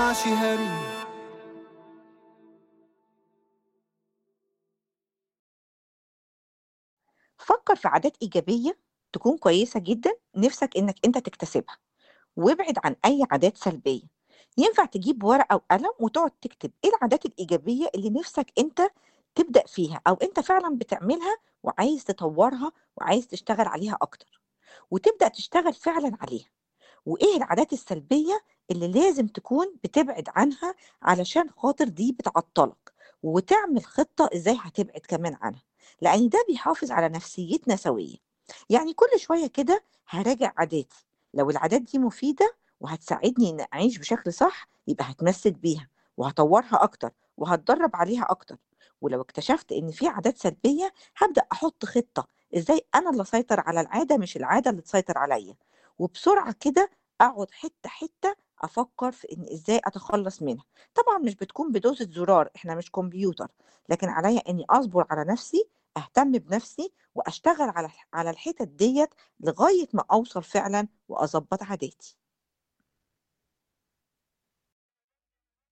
ينفعش هري فكر في عادات إيجابية تكون كويسة جدًا نِفْسك إنك أنت تكتسبها، وابعد عن أي عادات سلبية، ينفع تجيب ورقة وقلم وتقعد تكتب إيه العادات الإيجابية اللي نِفْسك أنت تبدأ فيها أو أنت فعلًا بتعملها وعايز تطوّرها وعايز تشتغل عليها أكتر، وتبدأ تشتغل فعلًا عليها، وإيه العادات السلبية اللي لازم تكون بتبعد عنها علشان خاطر دي بتعطّلك، وتعمل خطة إزاي هتبعد كمان عنها، لإن ده بيحافظ على نفسيتنا سوية، يعني كل شوية كده هاراجع عاداتي، لو العادات دي مفيدة وهتساعدني إني أعيش بشكل صح يبقى هاتمسك بيها، وهاطوّرها أكتر، وهاتدرّب عليها أكتر، ولو اكتشفت إن في عادات سلبية هابدأ أحط خطة إزاي أنا اللي أسيطر على العادة مش العادة اللي تسيطر عليَّ، وبسرعة كده أقعد حتّة، حتّة أفكّر في إن إزاي أتخلّص منها، طبعًا مش بتكون بدوسة زرار إحنا مش كمبيوتر، لكن عليَّ إني أصبر على نفسي، أهتم بنفسي، وأشتغل على الح على الحتت ديّة لغاية ما أوصل فعلًا وأضبّط عاداتي.